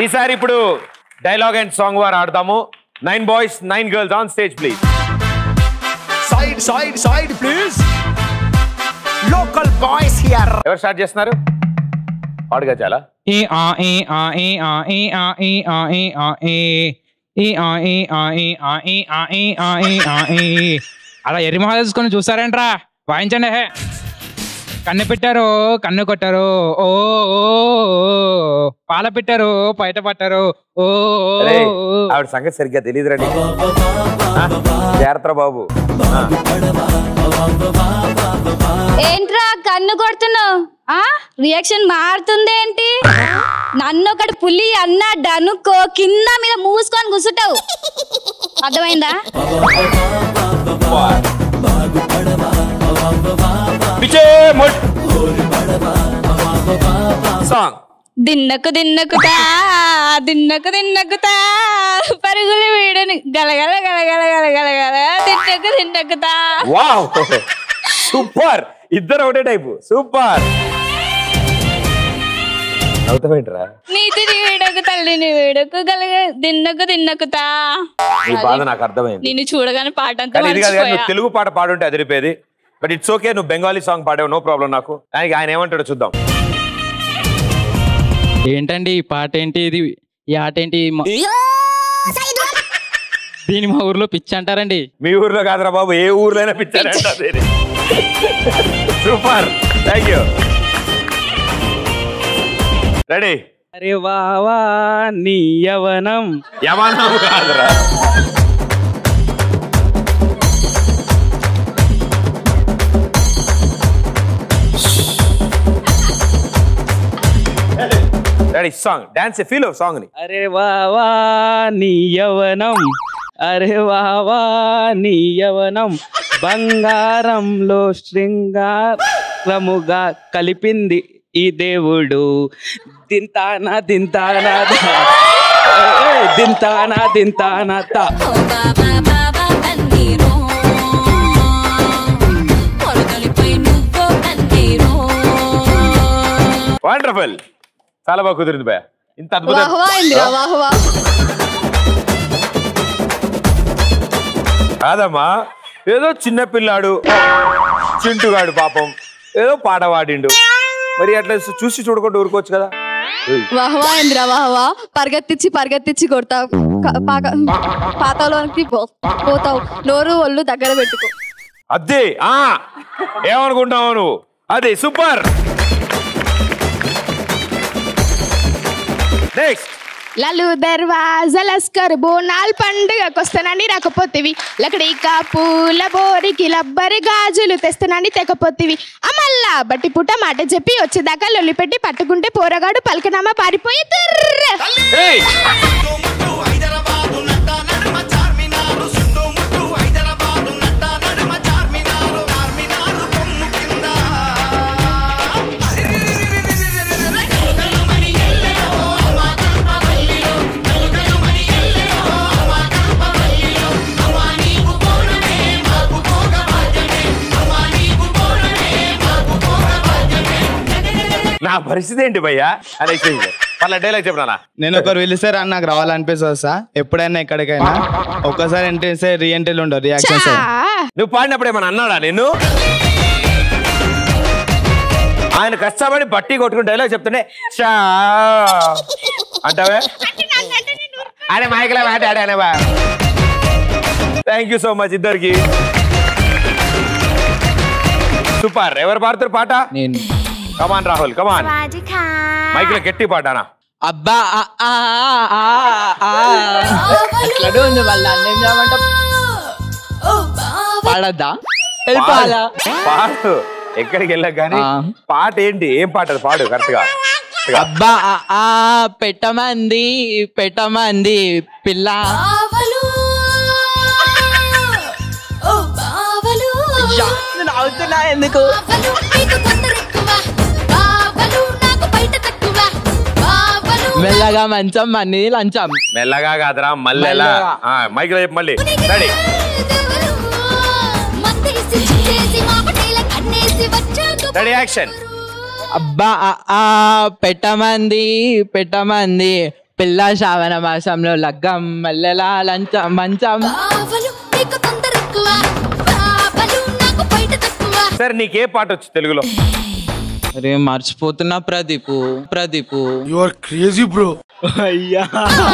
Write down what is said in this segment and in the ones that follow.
ఈసారి ఇప్పుడు dialogue and song వారు ఆడతాము nine boys nine girls on stage please side side side please local boys here ఎవరు start చేస్తున్నారు పాడుగా చాలా ఈ ఆ ఈ ఆ ఈ ఆ ఈ ఆ ఈ ఆ ఈ ఆ ఈ ఈ ఆ ఈ ఆ ఈ ఆ ఈ ఆ ఈ ఆ ఈ ఆ ఈ అలా ఎరిమొహ తీసుకొని చూస్తారేంట్రా వాయించండి హే కన్ను పెట్టారు కన్ను కొట్టారు ఓ ఓ, ఓ. పాల పెట్టారు బయట పట్టారు ఓ ఓ, అరే, ఓ. ఆవిడ సంగతి సరిగ్గా తెలియదు రండి జాగ్రత్త బాబు ఆ, ఏంట్రా కన్ను కొడుతున్నావు ఆ రియాక్షన్ మారుతుంది ఏంటి నన్ను ఒకటి పులి అన్నాడు అనుకో కింద మీద మూసుకొని కూర్చుంటావు అర్థమైందా పిచ్చే మొట్ సాంగ్ దిన్నకు దిన్నకుతా దిన్నకు దిన్నకుతా పరుగులు వీడని గలగల గలగల గలగల గల తిన్నకు తిన్నకుతా వావ్ సూపర్ ఇద్దరు ఒకటే టైపు సూపర్ అవుతావేంట్రా నీతిని వీడకు తల్లిని వీడకు గలగ దిన్నకు తిన్నకుతా నీ బాధ నాకు అర్థమైంది నిన్ను చూడగానే పాట అంతా కానీ ఇది కాదు కానీ మర్చిపోయా నువ్వు తెలుగు పాట పాడుంటే అదిరిపోయేది బట్ ఇట్స్ ఓకే నువ్వు బెంగాలీ సాంగ్ పాడావు నో ప్రాబ్లం నాకు దానికి ఆయన ఏమంటాడో చూద్దాం ఏంటండి ఈ పాట ఏంటి ఇది ఈ ఆట ఏంటి మా- దీని మా ఊర్లో పిచ్చి అంటారండి మీ ఊర్లో కాదురా బాబు ఏ ఊర్లోనే పిచ్చారంట సూపర్ థ్యాంక్ యూ రెడీ అరే వావా నీ యవనం యమానం కాదురా ready song dance feel song ని అరే వావా నీ యవనం అరే వావా నీ యవనం బంగారంలో శృంగారముగా కలిపింది ఈ దేవుడు దింతానా దింతానా దా. ఏ, దింతానా దింతానా తా. వండర్ఫుల్ చాలా బాగా కుదిరింది భయ ఇంత అద్భుతం వాహ్వా ఇందిరా వాహ్వా కాదమ్మా ఏదో చిన్న పిల్లాడు చింటుగాడు పాపం ఏదో పాట పాడిండు మరి అట్లా చూసి చూడకుండా ఊరుకోవచ్చు కదా ఏయ్, వాహ్వా ఇందిరా వాహ్వా పరిగెత్తిచ్చి పరిగెత్తిచ్చి కొడతావు క- పాక- పాతలోనికి పో- పోతావు నోరు ఒళ్ళు దగ్గర పెట్టుకో అదే ఆ ఏమనుకుంటావు నువ్వు అది సూపర్ నెక్స్ట్ లలు దర్వాజ లస్కర్ బోనాల్ పండుగకొస్తానని రాకపోతివి లకడీకా పూల బోరికి లబ్బరి గాజులు తెస్తానని తెకపోతివి అమల్లా బట్టి పుట్ట మాట చెప్పి వచ్చేదాకా లొల్లిపెట్టి పట్టుకుంటే పోరగాడు పలకనామా పారిపోయి తుర్ర ఏయ్ నా పరిస్థితి ఏంటి భయ్యా అని ఎక్స్ప్లెయిన్ మళ్ళీ డైలాగ్ చెప్పనా నేను ఒకరు పిలిస్తే రా నాకు రావాలనిపిస్తుంది సార్ ఎప్పుడైనా ఎక్కడికైనా ఒక్కసారి ఎంట్రీ ఇస్తే రీ ఎంట్రీలు ఉండవు రియాక్షన్ సార్ నువ్వు పాడినప్పుడు ఏమన్నా అన్నాడా నిన్ను ఆయన కష్టపడి బట్టి కొట్టుకుని డైలాగ్ చెప్తుంటే షా అంటావే అరే మైకిలా మాట్లాడానేవా థ్యాంక్ యూ సో మచ్ ఇద్దరికి సూపర్ ఎవరు పాడతారు పాట నేను కమాన్ రాహుల్ కమాన్ మైక్ లో గట్టి పాటానా అబ్బా ఆ, ఆ, ఆ, ఆ. అట్లనే ఉంది వాళ్ళ అన్నం చేయమంటే పాడద్దా వెళ్ళిపోవాలా పాడు ఎక్కడికి వెళ్ళా కానీ ఆ. పాట ఏంటి ఏం పాట అది పాడు కరెక్ట్ గా అబ్బా ఆ, ఆ పెట్టమంది పెట్టమంది పిల్ల అయ్యా, నేను అవుతున్నా ఎందుకు మెల్లగా మంచం మన్ని లంచం మెల్లగా కాదురా మల్లెలా మల్లెలా. మైక్ లో చెప్పు మళ్ళీ రెడీ రెడీ యాక్షన్ అబ్బా ఆ, ఆ పెట్టమంది పెట్టమంది పిల్ల శ్రావణ మాసంలో లగ్గం మల్లెలా లంచం మంచం బావలు నీకు తొందర ఎక్కువ బావలు నాకు బయట తక్కువ సరే నీకే పాట వచ్చు తెలుగులో అరే మర్చిపోతున్నా ప్రదీపు ప్రదీపు అయ్యా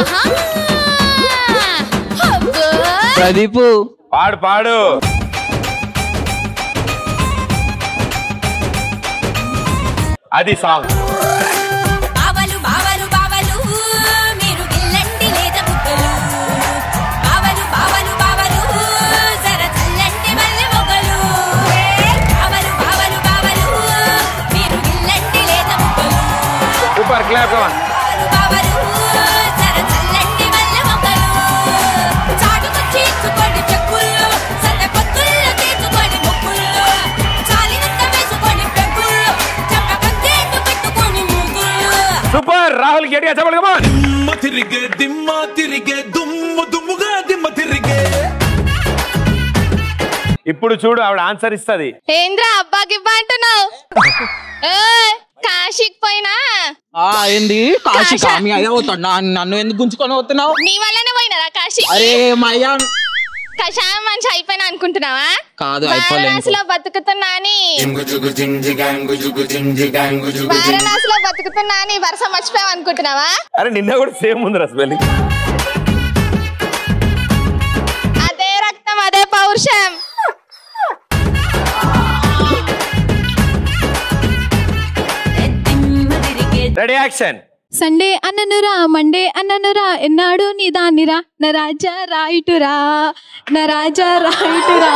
అబ్బో. ప్రదీపు పాడు పాడు అది సాంగ్ బావలు బావలు బావలు మీరు గిల్లండి లేత బుగ్గలు బావలు బావలు బావలు జర చల్లండి మల్లె మొగలు బావలు బావలు బావలు మీరు గిల్లండి లేత బుగ్గలు సూపర్ క్లాప్ కమాన్ బావలు బావలు జర చల్లండి మల్లె మొగలు చాటుకు చీచుకోండి చెక్కుల్లో సన్న పొత్తుల్లో తీసుకోండి ముక్కుల్లో చాలినంత వేసుకోండి పెక్కుల్లో చెంప కంకేట్టు పెట్టుకోండి ముగ్గుల్లో సూపర్ రాహుల్ గట్టిగా చెప్పండి కమాన్ దిమ్మ తిరిగే దిమ్మ తిరిగే దుమ్ము దుమ్ముగా దిమ్మ తిరిగే ఇప్పుడు చూడు ఆవిడ ఆన్సర్ ఇస్తుంది ఏంద్రా అబ్బాకి ఇవ్వ అంటున్నావు ఏయ్, కాశీకి పోయినా ఆ ఏంది కాశీ మీ అయ్యా పోతాడు నా- నన్ను ఎందుకు గుంజుకొని పోతున్నావు నీ వల్లనే పోయినారా కాశీ అరే మా అయ్యా కషాయం మంచి అయిపోయినా అనుకుంటున్నావా కాదు అయిపోలేదు వారణాసిలో బతుకుతున్నా అని వారణాసిలో బతుకుతున్నా అని వరుస మర్చిపోయావు అనుకుంటున్నావా అరే నిన్న కూడా సేమ్ ఉంది రా స్పెల్లింగ్ అదే రక్తం అదే పౌరుషం రెడీ యాక్షన్ సండే అన్ననురా మండే అన్ననురా ఎన్నాడు నీ దాన్నిరా నా రాజా రాయిటురా నా రాజా రాయిటురా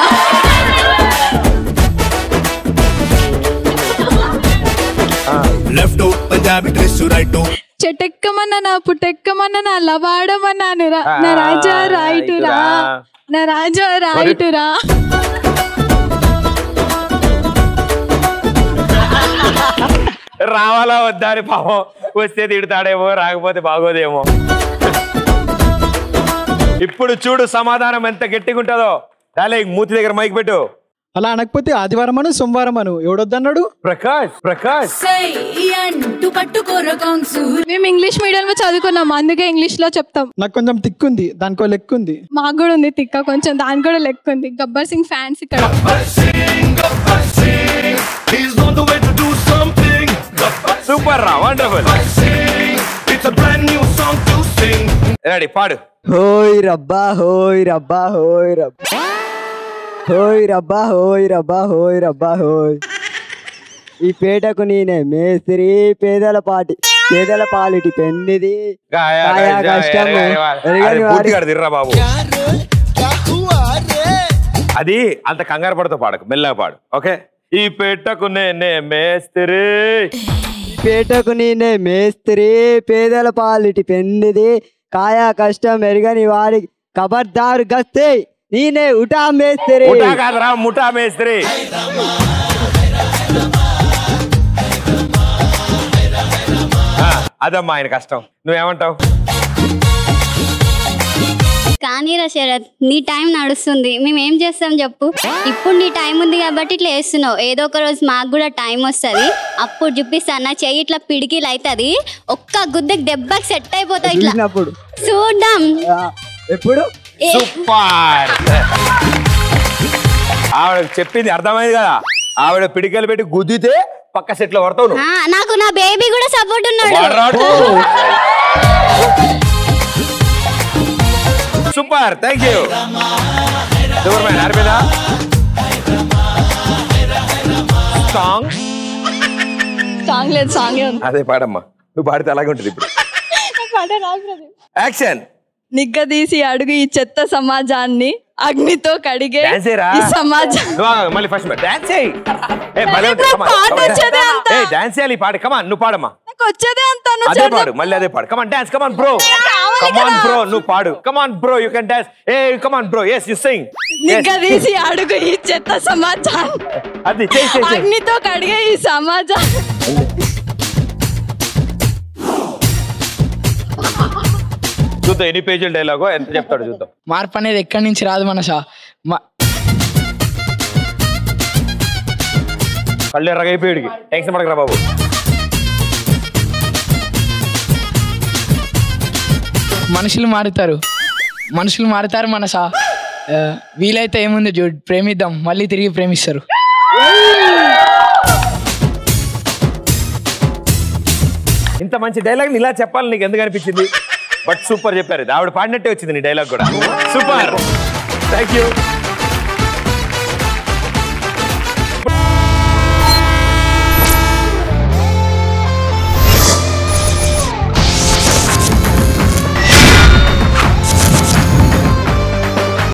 లెఫ్ట్ పంజాబీ డ్రెస్ రైట్ చెట్టెక్కమన్న నా పుట్టెక్కమన్న నా లవాడమన్నానురా నా రాజా రాయిటురా నా రాజా రాయిటురా రావాలా వద్దా అని పాపం వస్తే తిడతాడేమో రాకపోతే బాగోదేమో ఇప్పుడు చూడు సమాధానం ఎంత గట్టిగా ఉంటుందో దాలే మూతి దగ్గర మైక్ పెట్టు అలా అనకపోతే ఆదివారం అను సోమవారం అను ఎవడొద్దన్నాడు ప్రకాష్ ప్రకాష్ సై అంటూ పట్టుకోర కాంగ్సు మేము ఇంగ్లీష్ మీడియంలో చదువుకున్నాం అందుకే ఇంగ్లీష్ లో చెప్తాం నాకు కొంచెం తిక్కుంది దానికో లెక్క ఉంది మాకు కూడా ఉంది తిక్క కొంచెం దాని కూడా లెక్క ఉంది గబ్బర్ సింగ్ ఫ్యాన్స్ ఇక్కడ He's on the way to do something. Super రా wonderful It's a brand new song to sing. రెడీ పాడు హోయ్ రబ్బా హోయ్ రబ్బా హోయ్ రబ్బా హోయ్ రబ్బా హోయ్ రబ్బా హోయ్ రబ్బా హోయ్ ఈ పేటకు నేనే మేస్త్రి పేదల పాటి పేదల పాలిటి పెన్నిది కాయా కష్టము ఎరగని వారి తిర్రా బాబు అది అంత కంగారు పడుతూ పాడకు మెల్లగా పాడు ఓకే ఈ పెట్టకు నేనే మేస్త్రి పేటకు నేనే మేస్త్రి పేదల పాలిటి పెన్నిది కాయా కష్టం ఎరగని వారి కబర్దారు గస్తే నేనే ఉటా మేస్త్రి ముఠా కాదురా ముఠా మేస్త్రి ఆ, అదమ్మా ఆయన కష్టం నువ్వేమంటావు కానీ రా శరత్ నీ టైం నడుస్తుంది మేము ఏం చేస్తాం చెప్పు ఇప్పుడు నీ టైం ఉంది కాబట్టి ఇట్లా వేస్తున్నావు ఏదో ఒక రోజు మాకు కూడా టైం వస్తుంది అప్పుడు చూపిస్తాను నా చెయ్యి ఇట్లా పిడికిలు అవుతుంది ఒక్క గుద్దకి దెబ్బకి సెట్ అయిపోతాయి ఇట్లా చూసినప్పుడు చూద్దాం ఆ, ఎప్పుడు ఏ- సూపర్ ఆవిడ చెప్పింది అర్థమైంది కదా ఆవిడ పిడికలు పెట్టి గుద్దితే పక్క సెట్ లో పడతావు నువ్వు ఆ, నాకు నా బేబీ కూడా సపోర్ట్ ఉన్నాడు వాడు రాడు. Super thank you super man అరిపోయిందా సాంగ్ సాంగ్ లేదు సాంగ్ ఉంది అదే పాడమ్మా నువ్వు పాడితే అలాగే ఉంటుంది ఇప్పుడు యాక్షన్ నిగ్గదీసి అడుగు ఈ చెత్త సమాజాన్ని అగ్నితో కడిగే డాన్స్ చేయరా ఈ సమాజం నువ్వు ఆగు, మళ్ళీ ఫస్ట్ డాన్స్ చేయి ఏ భలే నాకు ఉంటుంది, come on, పాట come on, dance. వచ్చేదే అంత. ఏ డాన్స్ చేయాలి పాడు కమాన్ నువ్వు పాడమ్మా నాకు వచ్చేదే అంత నువ్వు అదే చెడు పాడు మళ్ళీ అదే పాడు కమాన్ డాన్స్ కమాన్ బ్రో కావాలి కమాన్ కదా. బ్రో నువ్వు పాడు come on bro you can dance a come on bro yes you sing నిగ్గదీసి అడుగు ఈ చెత్త సమాజాన్ని అది చేయి చేయి చేయి అగ్నితో కడిగే ఈ సమాజం చూద్దాం ఎన్ని పేజీల డైలాగో ఎంత చెప్తాడు చూద్దాం మార్పు అనేది ఎక్కడి నుంచి రాదు మనసా మా- కళ్ళు ఎర్రగైపోయాడికి టెన్షన్ పడకరా బాబు మనుషులు మారుతారు మనుషులు మారుతారు మనసా ఆ, వీలైతే ఏముంది చూడు ప్రేమిద్దాం మళ్ళీ తిరిగి ప్రేమిస్తారు ఇంత మంచి డైలాగ్ ఇలా చెప్పాలి నీకు ఎందుకు అనిపించింది బట్ సూపర్ చెప్పారు ఆవిడ పాడినట్టే వచ్చింది నీ డైలాగ్ కూడా సూపర్ థ్యాంక్ యూ